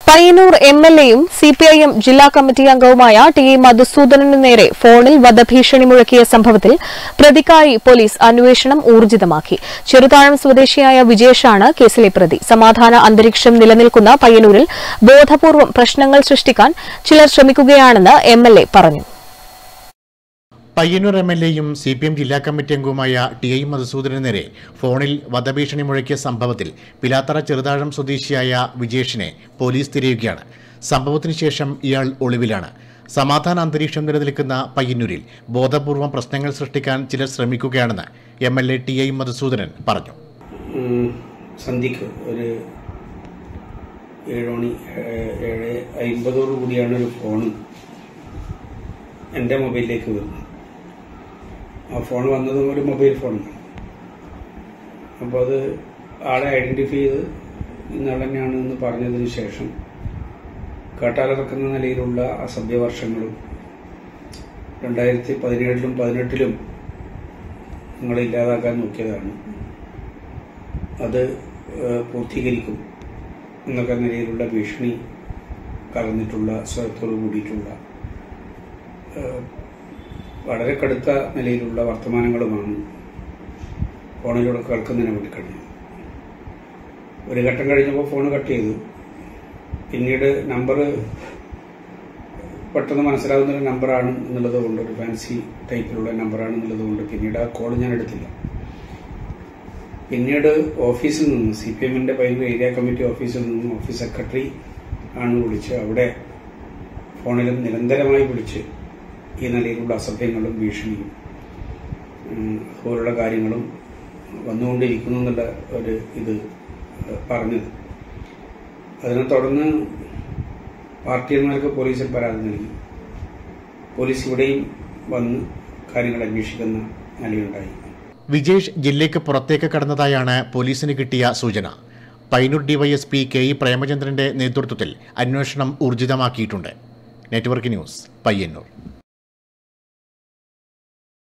Payyanur M L എയും CPIM ജില്ലാ committee അംഗവുമായ ടി എ മധുസൂദനനു നേരെ ഫോണിൽ വധഭീഷണി മുഴക്കിയ സംഭവത്തിൽ പ്രതിക്കായി പോലീസ് അന്വേഷണം ഊർജിതമാക്കി ചെറുതാഴം സ്വദേശിയായ വിജേഷാണ് കേസിലെ പ്രതി സമാധാന അന്തരീക്ഷം നിലനിൽക്കുന്ന പയ്യന്നൂരിൽ ബോധപൂർവം പ്രശ്നങ്ങൾ സൃഷ്ടിക്കാൻ ചിലർ ശ്രമിക്കുകയാണെന്ന് എം എൽ എ പറഞ്ഞു പയ്യന്നൂർ എം എൽ എയും സി പി എം ജില്ലാ കമ്മിറ്റി അംഗവുമായ ടി ഐ മധുസൂദനു നേരെ ഫോണിൽ വധഭീഷണി മുഴക്കിയ സംഭവത്തിൽ പിലാത്തറ ചെറുതാഴം സ്വദേശിയായ വിജേഷിനെ പോലീസ് തിരയുകയാണ് സംഭവത്തിന് ശേഷം ഇയാൾ ഒളിവിലാണ് സമാധാന അന്തരീക്ഷം നിലനിൽക്കുന്ന പയ്യന്നൂരിൽ ബോധപൂർവം പ്രശ്നങ്ങൾ സൃഷ്ടിക്കാൻ ചിലർ ശ്രമിക്കുകയാണെന്ന് M L A T I Madhusoodanan പറഞ്ഞു ഉം, സന്ധ്യക്ക് ഒരു ഏഴ് മണി ഏ- ഏഴ് അമ്പതോടു കൂടിയാണ് ഒരു ഫോൺ എൻ്റെ മൊബൈലിലേക്ക് വരുന്നത് ആ ഫോൺ വന്നതും ഒരു മൊബൈൽ ഫോണാണ് അപ്പോൾ അത് ആളെ ഐഡൻറ്റിഫൈ ചെയ്ത് ഇന്നാൾ തന്നെയാണ് എന്ന് പറഞ്ഞതിന് ശേഷം കാട്ടാലിറക്കുന്ന നിലയിലുള്ള അസഭ്യവർഷങ്ങളും രണ്ടായിരത്തി പതിനേഴിലും പതിനെട്ടിലും നിങ്ങളെ ഇല്ലാതാക്കാൻ നോക്കിയതാണ് അത് ഏഹ്, പൂർത്തീകരിക്കും എന്നൊക്കെ നിലയിലുള്ള ഭീഷണി കലർന്നിട്ടുള്ള സ്വരത്തോട് കൂടിയിട്ടുള്ള ഏഹ്, വളരെ കടുത്ത നിലയിലുള്ള വർത്തമാനങ്ങളുമാണ് ഫോണിലൂടെ കേൾക്കുന്നതിന് വേണ്ടി കഴിഞ്ഞു ഒരു ഘട്ടം കഴിഞ്ഞപ്പോൾ ഫോൺ കട്ട് ചെയ്തു പിന്നീട് നമ്പർ പെട്ടെന്ന് മനസ്സിലാവുന്ന ഒരു നമ്പറാണ് എന്നുള്ളത് കൊണ്ട് ഒരു ഫാൻസി ടൈപ്പിലുള്ള നമ്പറാണ് എന്നുള്ളത് കൊണ്ട് പിന്നീട് ആ കോൾ ഞാൻ എടുത്തില്ല പിന്നീട് ഓഫീസിൽ നിന്ന് സി പി എമ്മിന്റെ പയ്യന്നൂർ ഏരിയ കമ്മിറ്റി ഓഫീസിൽ നിന്നും ഓഫീസ് സെക്രട്ടറി ആണ് വിളിച്ച് അവിടെ ഫോണിലും നിരന്തരമായി വിളിച്ച് ഈ നിലയിലുള്ള അസഭ്യങ്ങളും ഭീഷണിയും ഉം, അതുപോലുള്ള കാര്യങ്ങളും വന്നുകൊണ്ടിരിക്കുന്നു എന്നുള്ള ഒരു ഇത് പറഞ്ഞത് അതിനെ തുടർന്ന് പാർട്ടിയന്മാർക്ക് പോലീസിൽ പരാതി നൽകി പോലീസ് ഇവിടെയും വന്ന് കാര്യങ്ങൾ അന്വേഷിക്കുന്ന നിലയുണ്ടായി വിജേഷ് ജില്ലയ്ക്ക് പുറത്തേക്ക് കടന്നതായാണ് പോലീസിന് കിട്ടിയ സൂചന പൈനൂർ ഡിവൈഎസ്പി കെ ഇ പ്രേമചന്ദ്രന്റെ നേതൃത്വത്തിൽ അന്വേഷണം ഊർജിതമാക്കിയിട്ടുണ്ട് നെറ്റ്വർക്ക് ന്യൂസ് പയ്യന്നൂർ